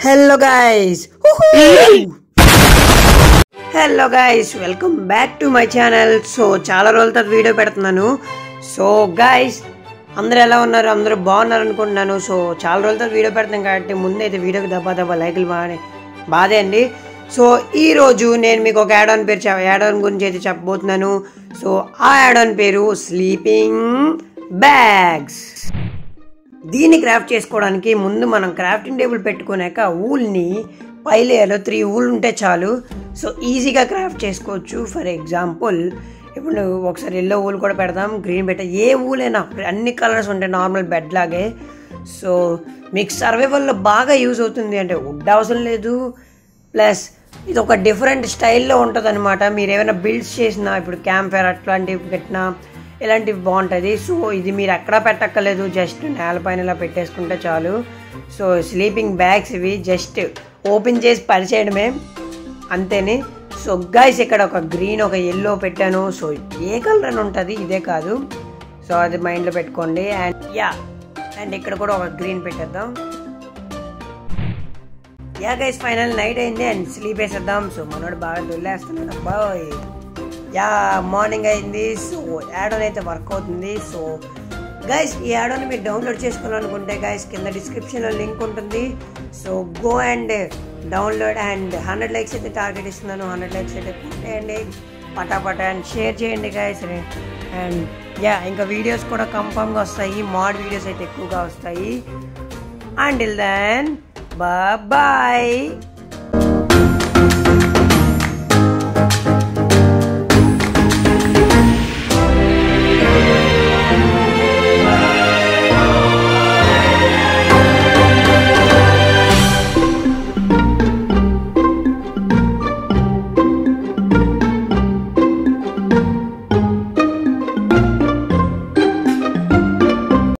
hello guys hello guys welcome back to my channel so చాలా రోజుల తర్వాత video పెడుతున్నాను సో గైస్ అందరూ ఎలా ఉన్నారు అందరూ బాగున్నారు అనుకుంటున్నాను సో చాలా రోజుల తర్వాత వీడియో పెడతాను కాబట్టి ముందైతే వీడియోకి దెబ్బ దెబ్బ లైకులు బాగా బాధే అండి సో ఈ రోజు నేను మీకు ఒక యాడ్ ఆన్ పేరు చెప్ యాడ్ ఆన్ గురించి అయితే చెప్పబోతున్నాను సో ఆ యాడ్ ఆన్ పేరు స్లీపింగ్ బ్యాగ్స్ దీన్ని క్రాఫ్ట్ చేసుకోవడానికి ముందు మనం క్రాఫ్టింగ్ టేబుల్ పెట్టుకున్నాక ఊల్ని పై లేయర్లో త్రీ ఊల్ ఉంటే చాలు సో ఈజీగా క్రాఫ్ట్ చేసుకోవచ్చు ఫర్ ఎగ్జాంపుల్ ఇప్పుడు ఒకసారి ఎల్లో ఊల్ కూడా పెడదాం గ్రీన్ పెట్ట ఏ ఊలైనా అన్ని కలర్స్ ఉంటాయి నార్మల్ బెడ్ లాగే సో మీకు సర్వైవల్లో బాగా యూజ్ అవుతుంది అంటే వుడ్ అవసరం లేదు ప్లస్ ఇది ఒక డిఫరెంట్ స్టైల్లో ఉంటుంది అనమాట మీరు ఏమైనా బిల్డ్స్ చేసినా ఇప్పుడు క్యాంప్ ఫైర్ అట్లాంటివి పెట్టినా ఇలాంటివి బాగుంటుంది సో ఇది మీరు ఎక్కడా పెట్టక్కర్లేదు జస్ట్ నేలపైన ఇలా పెట్టేసుకుంటే చాలు సో స్లీపింగ్ బ్యాగ్స్ ఇవి జస్ట్ ఓపెన్ చేసి పరిచేయడమే అంతేని సో గైస్ ఇక్కడ ఒక గ్రీన్ ఒక ఎల్లో పెట్టాను సో ఏ కలర్ అని ఉంటుంది ఇదే కాదు సో అది మైండ్లో పెట్టుకోండి అండ్ యా అండ్ ఇక్కడ కూడా ఒక గ్రీన్ పెట్టేద్దాం యా గైస్ ఫైనల్ నైట్ అయింది అండ్ స్లీప్ వేసేద్దాం సో మనోడు బాగా దొల్లేస్తున్నాడు అబ్బాయ్ యా మార్నింగ్ అయింది సో యాడ్ ఆన్ అయితే వర్క్ అవుతుంది సో గైస్ ఈ యాడ్ ఆన్ మీరు డౌన్లోడ్ చేసుకోవాలనుకుంటే గైస్ కింద డిస్క్రిప్షన్లో లింక్ ఉంటుంది so go and download and hundred likes అయితే టార్గెట్ ఇస్తున్నాను హండ్రెడ్ లైక్స్ అయితే కొట్టేయండి పటాపట అండ్ షేర్ చేయండి గైస్ అండ్ యా ఇంకా వీడియోస్ కూడా కన్ఫామ్గా వస్తాయి మాడ్ వీడియోస్ అయితే ఎక్కువగా వస్తాయి అండ్ దెన్ బాయ్